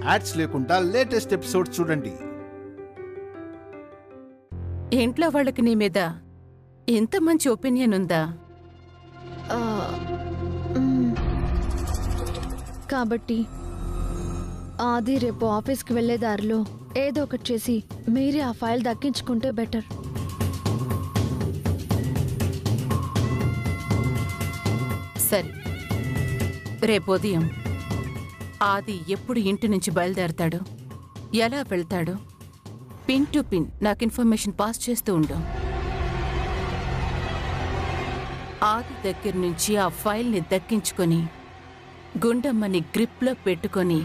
Ads లేకుండా latest episode చూడండి ఇంట్లో వాళ్ళకి నీ మీద ఎంత మంచి ఒపీనియన్ ఉందా ఆ, మ్, కాబట్టి ఆది రేపు ఆఫీస్కి వెళ్లే దారిలో ఏదో ఒకటి చేసి మీరే ఆ ఫైల్ దక్కించుకుంటే బెటర్ సరే రేపు ఉదయం ఆది ఎప్పుడు ఇంటి నుంచి బయలుదేరతాడు ఎలా వెళ్తాడు పిన్ టు పిన్ నాకు ఇన్ఫర్మేషన్ పాస్ చేస్తూ ఉండు ఆది దగ్గర నుంచి ఆ ఫైల్ని దక్కించుకొని గుండమ్మని గ్రిప్లో పెట్టుకొని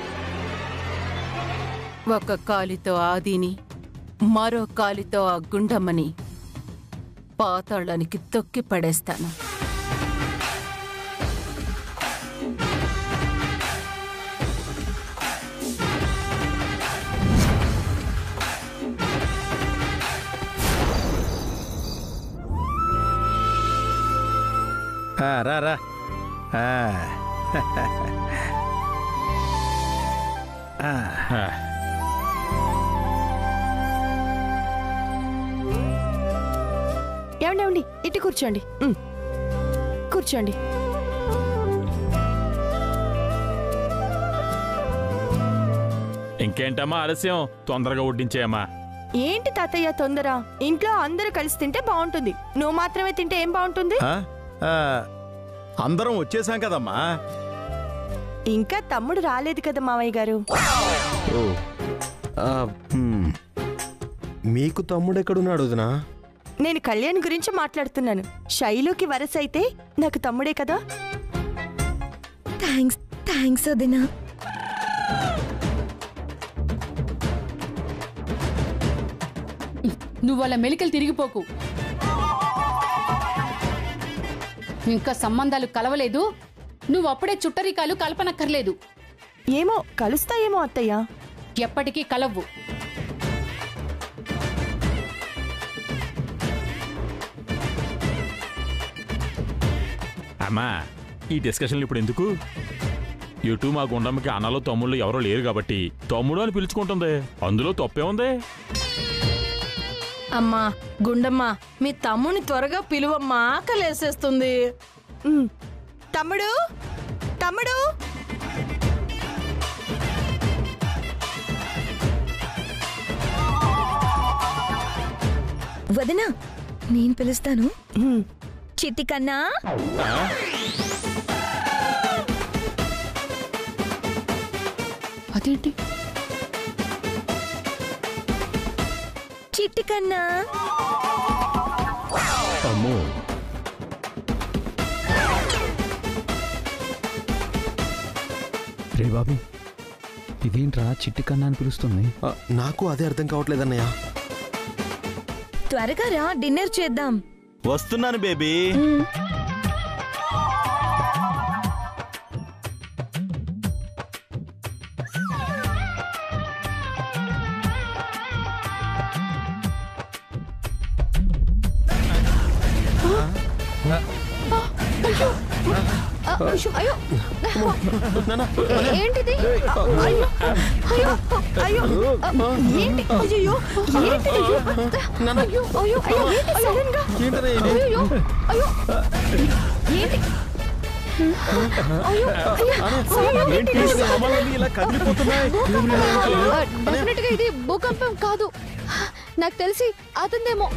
ఒక కాలితో ఆదిని మరో కాలితో ఆ గుండమ్మని పాతాళానికి తొక్కి పడేస్తాను ఆ, రా రా ఆ. ఆ. ఏమండి ఏమండి ఇటు కూర్చోండి ఉమ్. కూర్చోండి ఇంకేంటమ్మా ఆలస్యం తొందరగా వడ్డించేయమ్మా ఏంటి తాతయ్య తొందర ఇంట్లో అందరూ కలిసి తింటే బాగుంటుంది నువ్వు మాత్రమే తింటే ఏం బాగుంటుంది ఆ? ఆ, అందరం వచ్చేసాం కదమ్మా ఇంకా తమ్ముడు రాలేదు కదా మావయ్య గారు ఓ ఆ, హ్మ్. మీకు తమ్ముడు ఎక్కడున్నాడు వదినా నేను కళ్యాణ్ గురించి మాట్లాడుతున్నాను శైలుకి వరస అయితే నాకు తమ్ముడే కదా థ్యాంక్స్ థ్యాంక్స్ వదినా నువ్వు వాళ్ళ మెలికలు తిరిగిపోకు ఇంకా సంబంధాలు కలవలేదు నువ్వు అప్పుడే చుట్టరికాలు కలపనక్కర్లేదు ఏమో కలుస్తాయేమో అత్తయ్య ఎప్పటికీ కలవ్వు అమ్మా ఈ డిస్కషన్లు ఇప్పుడు ఎందుకు ఇటు మా గుండమ్మకి అన్నలో తమ్ముళ్ళు ఎవరో లేరు కాబట్టి తమ్ముడు అని పిలుచుకుంటుంది అందులో తప్పే ఉంది అమ్మా గుండమ్మ మీ తమ్ముని త్వరగా పిలువమ్మా ఆకలేసేస్తుంది ఉమ్. తమ్ముడు తమ్ముడు వదినా నేను పిలుస్తాను చిట్టి కన్నా అదేంటి చిట్టి కన్నా అమ్మో రే బాబు ఇదేంట్రా చిట్టి కన్నా అని పిలుస్తుంది ఆ, నాకు అదే అర్థం కావట్లేదన్నయ్య త్వరగా రా డిన్నర్ చేద్దాం వస్తున్నాను బేబీ అయ్యో ఏంటిది అయ్యో అయ్యో అయ్యో ఏంటి అయ్యో ఏంటి అయ్యో అయ్యో అయ్యో అయ్యో ఏంటి సడన్ గా అయ్యో అయ్యో ఏంటి అయ్యో అయ్యో ఏంటి సామాన్లన్నీ ఇలా కదిలిపోతున్నాయి డెఫినెట్ గా ఇది భూకంపం కాదు నాకు తెలిసి అతందేమో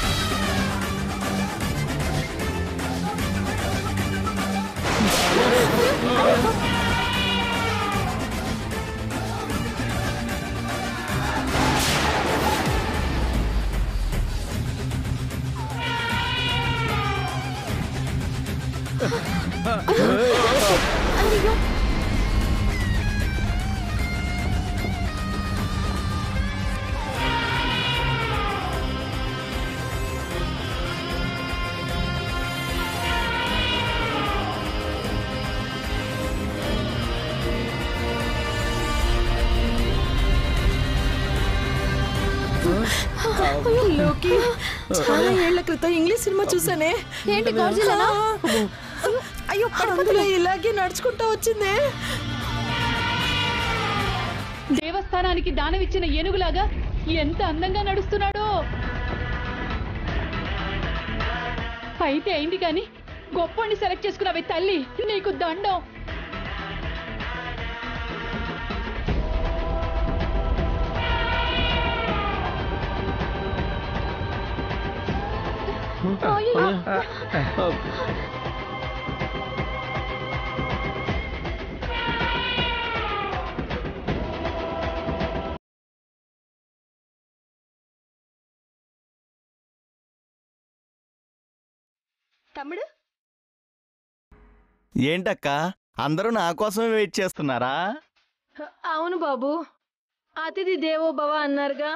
అయ్యో లోకి చాలా ఏళ్ల క్రితం ఇంగ్లీష్ సినిమా చూసానే ఏంటి గాడ్జిల్లానా? అయ్యో అందులో ఇలాగే నడుచుకుంటా వచ్చిందే శ్మశానానికి దానమిచ్చిన ఏనుగులాగా ఎంత అందంగా నడుస్తున్నాడో అయితే అయింది కానీ గొప్పని సెలెక్ట్ చేసుకున్నావే తల్లి నీకు దండం తమ్ముడు ఏంటక్క అందరూ నా కోసమే వెయిట్ చేస్తున్నారా అవును బాబు అతిథి దేవో భవ అన్నారుగా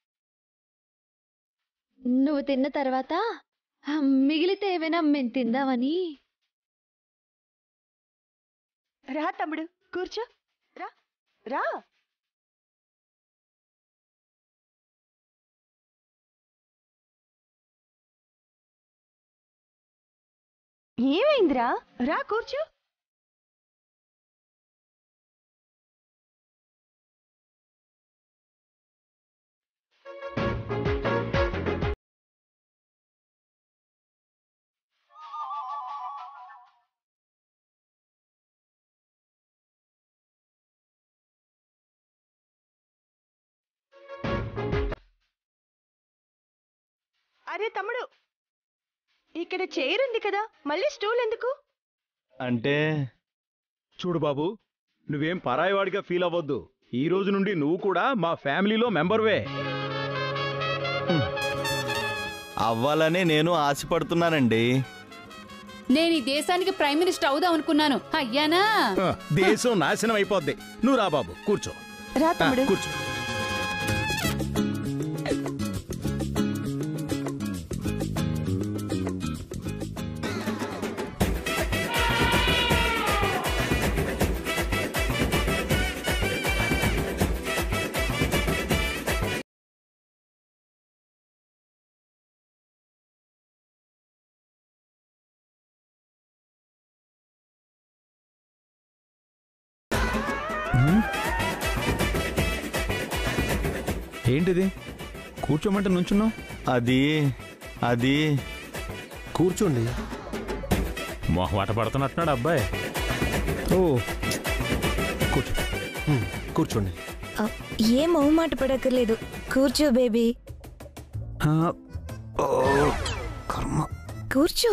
నువ్వు తిన్న తర్వాత ఆ, మిగిలితే ఏమైనా మేము తిందామని రా తమ్ముడు కూర్చో రా రా ఏమైందిరా రా కూర్చో అరే తమ్ముడు ఇక్కడ చైర్ ఉంది కదా మళ్ళీ స్టూల్ ఎందుకు అంటే చూడు బాబు నువ్వేం పరాయివాడిగా ఫీల్ అవ్వద్దు ఈ రోజు నుండి నువ్వు కూడా మా ఫ్యామిలీలో మెంబర్వే అవ్వాలనే నేను ఆశపడుతున్నానండి నేను ఈ దేశానికి ప్రైమ్ మినిస్టర్ అవుదాం అనుకున్నాను అయ్యానా హ, దేశం నాశనం అయిపోద్ది నువ్వు రా బాబు కూర్చో రా ఆ, తమ్ముడు కూర్చో ఏంటిది కూర్చోమంటే నుంచున్నావు అది అది కూర్చోండి మొహమాట పడుతున్నట్టున్నాడు అబ్బాయి ఓ కూర్చో హ్మ్, కూర్చోండి ఆ, ఏం మొహమాట పడక్కర్లేదు కూర్చో బేబీ ఆ, ఓ, కర్మ కూర్చో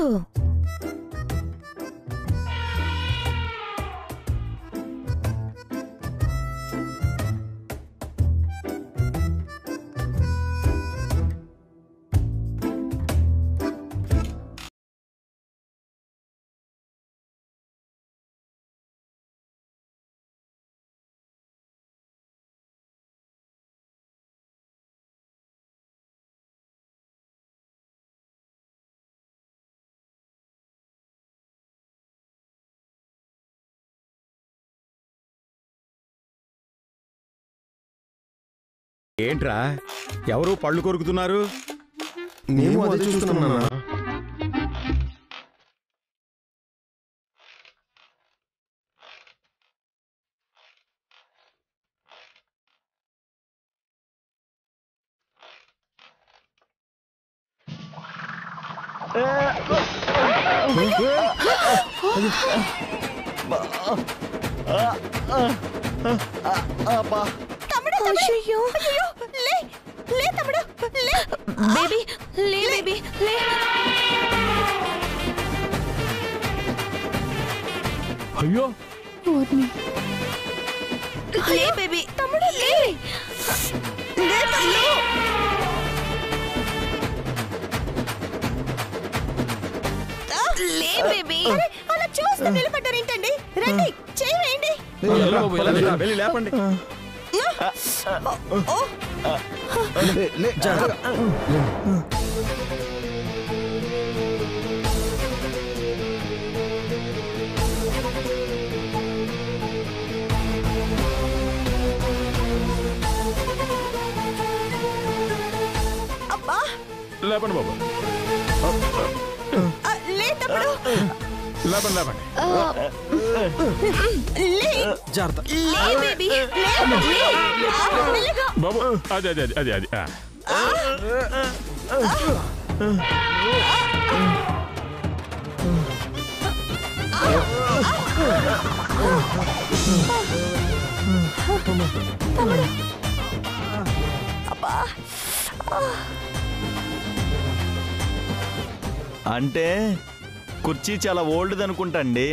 ఏంట్రా ఎవరు పళ్ళు కొరుకుతున్నారు మేము అదే చూస్తున్నాం నాన్న అయ్యయ్యో. లే లే తమ్ముడు లే బేబీ లే బేబీ లే అయ్యో లే బేబీ తమ్ముడు లే లే తమ్ముడు లే బేబీ అరే, అలా చూస్తూ నిలబడ్డారేంటండి రండి చేయి వేయండి వెళ్ళి రా, వెళ్ళి లేపండి అబ్బా లేపండి బాబు ఆ, లే తమ్ముడు లేపండి లేపండి జాగ్రత్త బాబు అదే అదే అదే అదే ఆ. అంటే కుర్చీ చాలా ఓల్డ్ అనుకుంటండి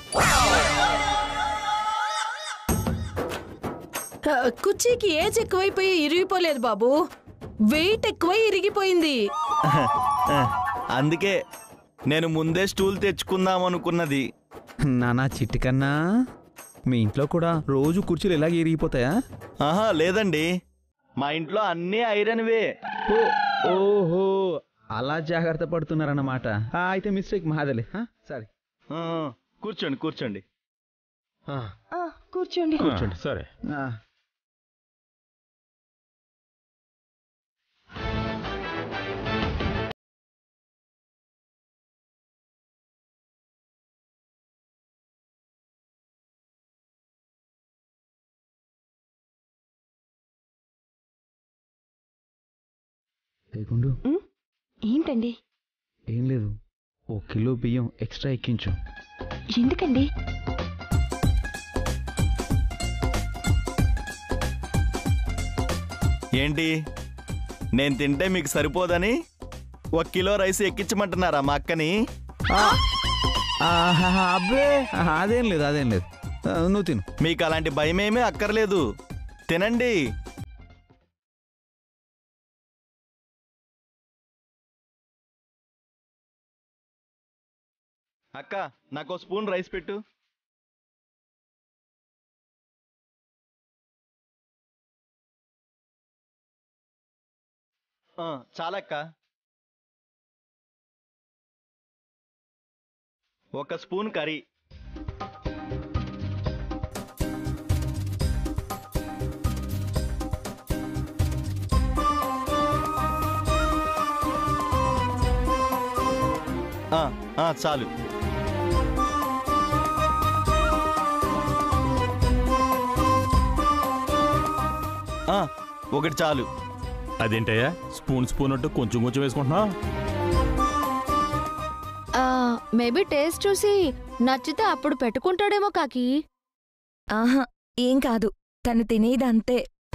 ఆ, కుర్చీకి ఏజ్ ఎక్కువైపోయి ఇరిగిపోలేదు బాబు వెయిట్ ఎక్కువై ఇరిగిపోయింది అందుకే నేను ముందే స్టూల్ తెచ్చుకుందాం అనుకున్నది నానా చిట్టి కన్నా మీ ఇంట్లో కూడా రోజు కుర్చీలు ఇలాగే ఇరిగిపోతాయా ఆహా లేదండి మా ఇంట్లో అన్నీ ఐరన్వే ఓ ఓహో అలా జాగ్రత్త పడుతున్నారన్నమాట ఆ, అయితే మిస్టేక్ మాదలే సరే ఆ, కూర్చోండి కూర్చోండి కూర్చోండి కూర్చోండి సరే ఆ, లేకుండు ఏంటండి ఏం లేదు ఓ కిలో బియ్యం ఎక్స్ట్రా ఎక్కించు ఎందుకండి ఏంటి నేను తింటే మీకు సరిపోదని ఒక కిలో రైస్ ఎక్కించమంటున్నారా మా అక్కని ఆహా, అబ్బే ఆహా, అదేం లేదు అదేం లేదు ఆ, నువ్వు తిను మీకు అలాంటి భయమేమీ అక్కర్లేదు తినండి అక్క నాకు స్పూన్ రైస్ పెట్టు ఆ, చాలక్క ఒక స్పూన్ కర్రీ ఆ, ఆ, చాలు ఆ, ఒకటి చాలు అదేంటయ్యా స్పూన్ స్పూన్ అంటూ కొంచెం కొంచెం వేసుకుంటున్నావు మేబీ టేస్ట్ చూసి నచ్చితే అప్పుడు పెట్టుకుంటాడేమో కాకి ఆహా ఏం కాదు తను తినేది అంతే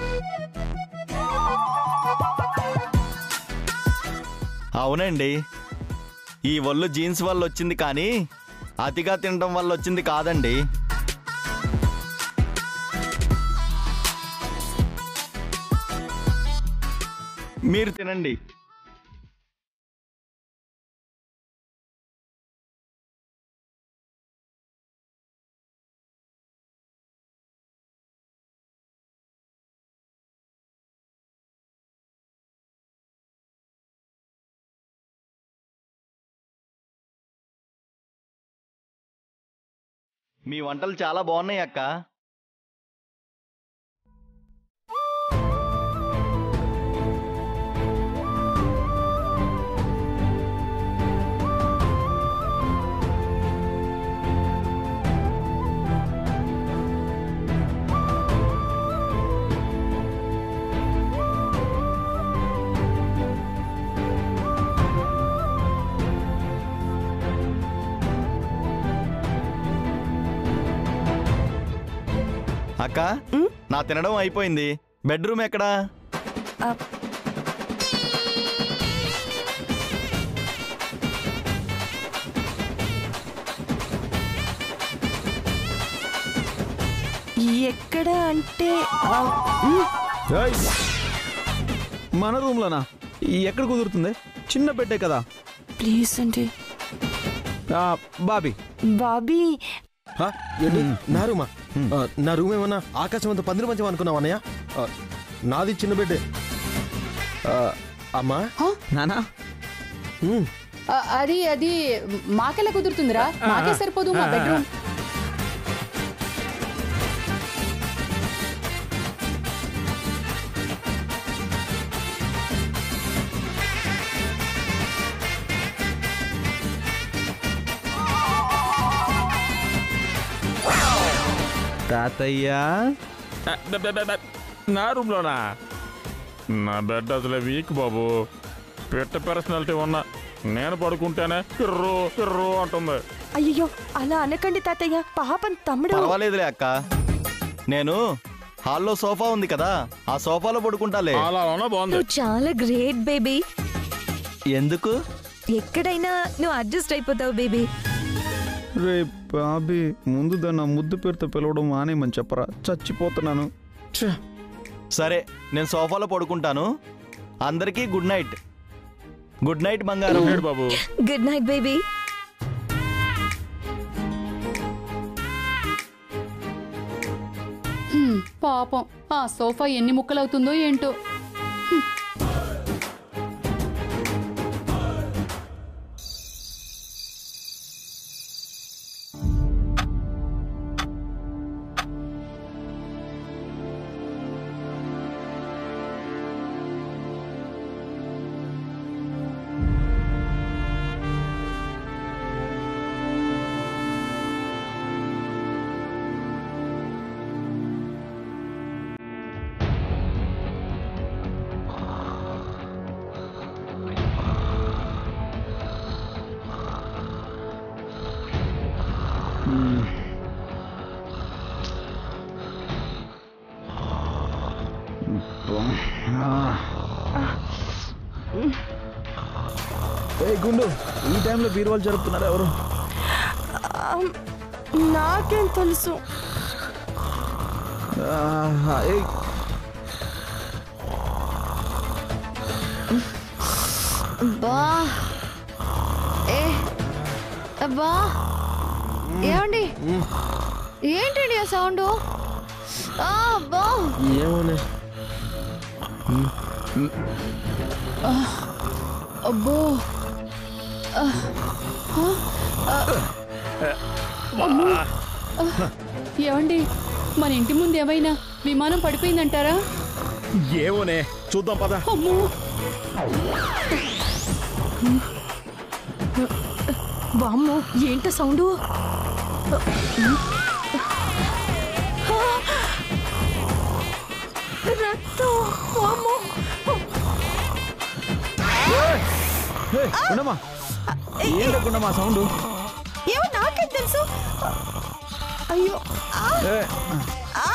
అవునండి ఈ ఒళ్ళు జీన్స్ వల్ల వచ్చింది కానీ అతిగా తినడం వల్ల వచ్చింది కాదండి మీరు తినండి మీ వంటలు చాలా బాగున్నాయి అక్క అక్క నా తినడం అయిపోయింది బెడ్రూమ్ ఎక్కడా ఎక్కడ అంటే ఆ, ఏయ్! మన రూమ్లోనా ఎక్కడ కుదురుతుంది చిన్న పెట్టే కదా ప్లీజ్ అండి ఆ, బాబీ బాబీ ఆ, ఏంటి నా రూమా ఆ, నా రూమ్ ఏమన్నా ఆకాశం అంత పందిరి మంచం అనుకున్నావు అన్నయ్య ఆ, నాది చిన్న బిడ్డే ఆ, అమ్మా నానా ఉమ్, అది అది మాకెలా కుదురుతుందిరా మాకే సరిపోదు మా బెడ్రూమ్ తాతయ్య నా రూమ్లోనా నా బెడ్ అసలు వీక్ బాబు పెట్ట పర్సనాలిటీ ఉన్నా నేను పడుకుంటేనే కిర్రో కిర్రో అంటుంది అయ్యో అలా అనకండి తాతయ్య పాపం తమ్ముడు పర్వాలేదులే అక్క నేను హాల్లో సోఫా ఉంది కదా ఆ సోఫాలో పడుకుంటాలే అలా ఉన్నా బాగుంది నువ్వు చాలా గ్రేట్ బేబీ ఎందుకు ఎక్కడైనా నువ్వు అడ్జస్ట్ అయిపోతావు బేబీ రే బాబీ ముందు దాన్ని నా ముద్దు పేరుతో పిలవడం మానేమని చెప్పరా చచ్చిపోతున్నాను ఛ! సరే నేను సోఫాలో పడుకుంటాను అందరికీ గుడ్ నైట్ గుడ్ నైట్ బంగారం బాబు గుడ్ నైట్ బేబీ హ్మ్, పాపం ఆ సోఫా ఎన్ని ముక్కలవుతుందో ఏంటో ఏ గుండు ఈ టైంలో బీరువాలు జరుపుతున్నారు ఎవరు ఆమ్, నాకేం తెలుసు ఆహా, ఏయ్, అబ్బా ఏ అబ్బా ఏమండి ఏంటండి ఆ సౌండ్ అబ్బా ఏమోనే అబ్బో ఆ, ఆ, ఆ, అమ్మో. ఆ, ఏమండి మన ఇంటి ముందు ఏమైనా విమానం పడిపోయిందంటారా ఏమోనే చూద్దాం పద అమ్మో వామ్మో ఏంట సౌండు రక్తం వామ్మో ఏయ్, గుండమ్మా ఏంట గుండమ్మా సౌండ్ ఏమో నాకేం తెలుసు అయ్యో ఆ, ఆ.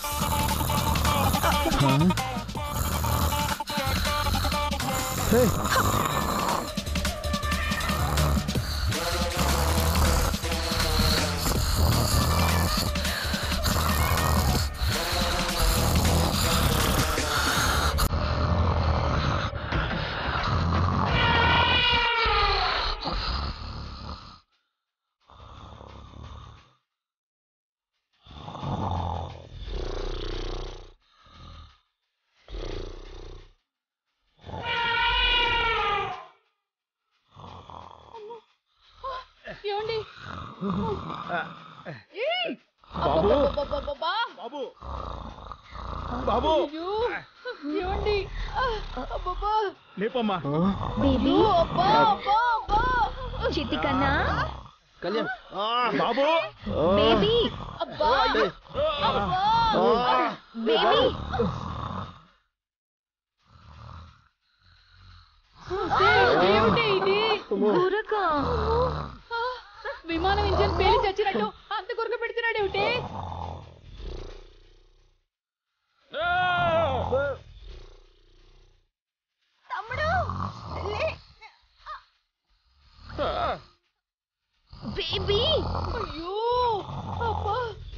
ఏమండి బాబు అబ్బబ్బబ్బబ్బబ్బా. బాబు బాబు అయ్యో, ఏమండి ఆ, అబ్బబ్బా. లేపమ్మా బేబీ అబ్బా, అబ్బా, అబ్బా. చిట్టి కన్నా కళ్యాణ్ బాబు బేబీ అబ్బా, అబ్బా. బేబీ ఏమిటి ఇది గురక ఆ, విమానం ఇంజన్ పేలి చచ్చినట్టు అంత గురక పెడుతున్నాడు ఏమిటి తమ్ముడు లే. బేబీ అయ్యో అబ్బా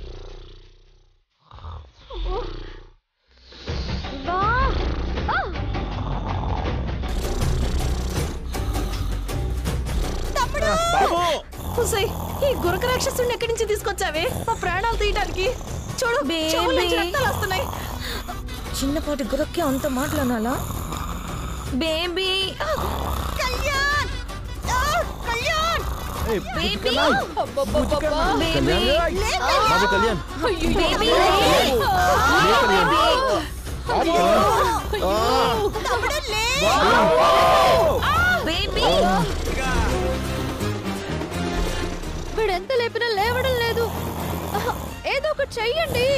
బా ఆ! బాబు హుసై ఈ గురక రాక్షసుని ఎక్కడి నుంచి తీసుకొచ్చావే మా ప్రాణాలు తీయడానికి చూడు బేబీ. చెవుల నుంచి రక్తాలు వస్తున్నాయి చిన్నపాటి గురక్కి అంత మాట్లాడాలా బేబీ కళ్యాణ్ ఆ, కళ్యాణ్ ఏయ్, బేబీ అబ్బబ్బబ్బబ్బా. బేబీ బాబు కళ్యాణ్ అయ్యో, బేబీ తమ్ముడు లే బేబీ వీడెంత లేపినా లేవడం లేదు ఆహా, ఏదో ఒకటి చెయ్యండి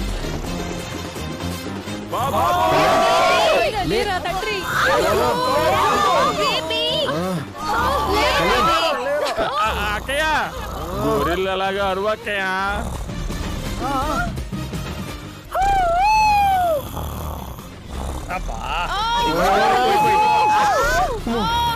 లేరా తండ్రి అక్కయ్య గొరిల్లలాగా అరువక్కయ్య ఆ